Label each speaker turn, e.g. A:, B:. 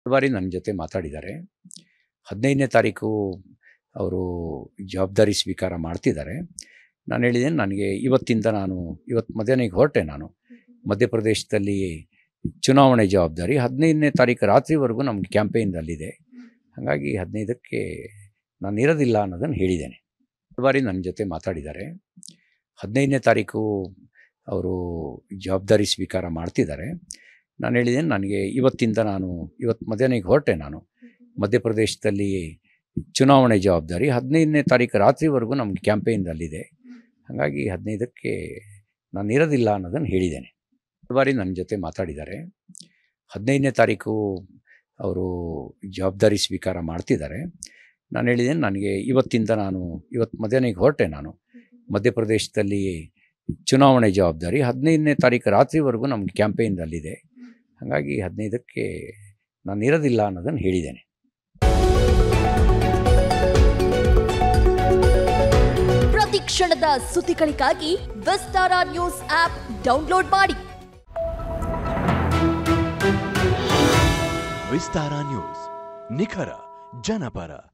A: ಬಾರಿ ನನ್ನ ಜೊತೆ ಮಾತಾಡಿದ್ದಾರೆ ಹದಿನೈದನೇ ತಾರೀಕು ಅವರು ಜವಾಬ್ದಾರಿ ಸ್ವೀಕಾರ ಮಾಡ್ತಿದ್ದಾರೆ ನಾನು ಹೇಳಿದ್ದೇನೆ ನನಗೆ ಇವತ್ತಿಂದ ನಾನು ಇವತ್ತು ಮಧ್ಯಾಹ್ನ ಈಗ ಹೊರಟೆ ನಾನು ಮಧ್ಯಪ್ರದೇಶದಲ್ಲಿ ಚುನಾವಣೆ ಜವಾಬ್ದಾರಿ ಹದಿನೈದನೇ ತಾರೀಕು ರಾತ್ರಿವರೆಗೂ ನಮ್ಗೆ ಕ್ಯಾಂಪೇನ್ದಲ್ಲಿದೆ ಹಾಗಾಗಿ ಹದಿನೈದಕ್ಕೆ ನಾನು ಇರೋದಿಲ್ಲ ಅನ್ನೋದನ್ನು ಹೇಳಿದ್ದೇನೆ ಬಾರಿ ನನ್ನ ಜೊತೆ ಮಾತಾಡಿದ್ದಾರೆ ಹದಿನೈದನೇ ತಾರೀಕು ಅವರು ಜವಾಬ್ದಾರಿ ಸ್ವೀಕಾರ ಮಾಡ್ತಿದ್ದಾರೆ ನಾನು ಹೇಳಿದ್ದೇನೆ ನನಗೆ ಇವತ್ತಿಂದ ನಾನು ಇವತ್ತು ಮಧ್ಯಾಹ್ನ ಈಗ ಹೊರಟೆ ನಾನು ಮಧ್ಯಪ್ರದೇಶದಲ್ಲಿ ಚುನಾವಣೆ ಜವಾಬ್ದಾರಿ ಹದಿನೈದನೇ ತಾರೀಕು ರಾತ್ರಿವರೆಗೂ ನಮ್ಗೆ ಕ್ಯಾಂಪೇನ್ದಲ್ಲಿದೆ ಹಾಗಾಗಿ ಹದಿನೈದಕ್ಕೆ ನಾನು ಇರೋದಿಲ್ಲ ಅನ್ನೋದನ್ನು ಹೇಳಿದ್ದೇನೆ ಬಾರಿ ನನ್ನ ಜೊತೆ ಮಾತಾಡಿದ್ದಾರೆ ಹದಿನೈದನೇ ತಾರೀಕು ಅವರು ಜವಾಬ್ದಾರಿ ಸ್ವೀಕಾರ ಮಾಡ್ತಿದ್ದಾರೆ ನಾನು ಹೇಳಿದ್ದೇನೆ ನನಗೆ ಇವತ್ತಿಂದ ನಾನು ಇವತ್ತು ಮಧ್ಯಾಹ್ನ ಈಗ ಹೊರಟೆ ನಾನು ಮಧ್ಯಪ್ರದೇಶದಲ್ಲಿ ಚುನಾವಣೆ ಜವಾಬ್ದಾರಿ ಹದಿನೈದನೇ ತಾರೀಕು ರಾತ್ರಿವರೆಗೂ ನಮ್ಗೆ ಕ್ಯಾಂಪೇನ್ದಲ್ಲಿದೆ ಹಾಗಾಗಿ ಹದಿನೈದಕ್ಕೆ ನಾನು ಇರೋದಿಲ್ಲ ಅನ್ನೋದನ್ನು ಹೇಳಿದ್ದೇನೆ
B: ಪ್ರತಿ ಕ್ಷಣದ ಸುದ್ದಿಗಳಿಗಾಗಿ ವಿಸ್ತಾರ ನ್ಯೂಸ್ ಆಪ್ ಡೌನ್ಲೋಡ್ ಮಾಡಿ
C: ವಿಸ್ತಾರ ನ್ಯೂಸ್ ನಿಖರ ಜನಪರ